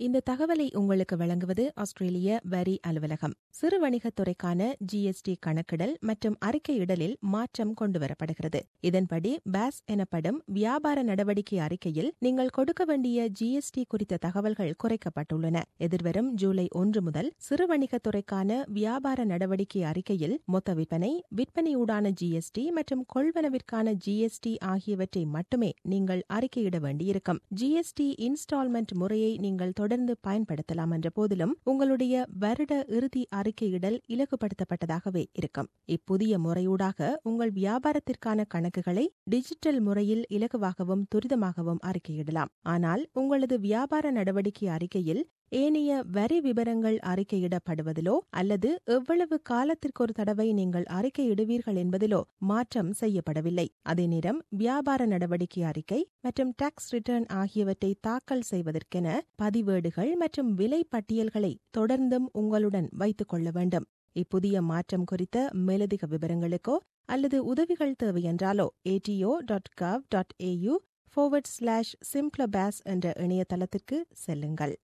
இந்த தகவலை உங்களுக்கு வழங்குவது ஆஸ்திரேலிய வரி அலுவலகம் சிறு வணிகத் துறைக்கான ஜிஎஸ்டி கணக்கிடல் மற்றும் அறிக்கையிடலில் மாற்றம் கொண்டுவரப்படுகிறது இதன்படி பாஸ் எனப்படும் வியாபார நடவடிக்கை அறிக்கையில் நீங்கள் கொடுக்க வேண்டிய ஜிஎஸ்டி குறித்த தகவல்கள் குறைக்கப்பட்டுள்ளன எதிர்வரும் ஜூலை ஒன்று முதல் சிறு வணிகத் துறைக்கான வியாபார நடவடிக்கை அறிக்கையில் மொத்த விற்பனை விற்பனையூடான ஜிஎஸ்டி மற்றும் கொள்வனவிற்கான ஜிஎஸ்டி ஆகியவற்றை மட்டுமே நீங்கள் அறிக்கையிட வேண்டியிருக்கும் ஜிஎஸ்டி இன்ஸ்டால்மெண்ட் முறையை நீங்கள் தொடர்ந்து பயன்படுத்தலாம் என்ற போதிலும் உங்களுடைய வருட இறுதி அறிக்கையிடல் இலகுபடுத்தப்பட்டதாகவே இருக்கும் இப்புதிய முறையூடாக உங்கள் வியாபாரத்திற்கான கணக்குகளை டிஜிட்டல் முறையில் இலகுவாகவும் துரிதமாகவும் அறிக்கையிடலாம் ஆனால் உங்களது வியாபார நடவடிக்கை அறிக்கையில் ஏனைய வரி விவரங்கள் அறிக்கையிடப்படுவதிலோ அல்லது எவ்வளவு காலத்திற்கு ஒரு தடவை நீங்கள் அறிக்கையிடுவீர்கள் என்பதிலோ மாற்றம் செய்யப்படவில்லை அதே நேரம் வியாபார நடவடிக்கை அறிக்கை மற்றும் டாக்ஸ் ரிட்டர்ன் ஆகியவற்றை தாக்கல் செய்வதற்கென பதிவேடுகள் மற்றும் விலை பட்டியல்களை தொடர்ந்தும் உங்களுடன் வைத்துக் கொள்ள வேண்டும் இப்புதிய மாற்றம் குறித்த மேலதிக விவரங்களுக்கோ அல்லது உதவிகள் தேவையென்றாலோ ATO dot gov dot AU forward slash simpler BAS என்ற இணையதளத்திற்கு செல்லுங்கள்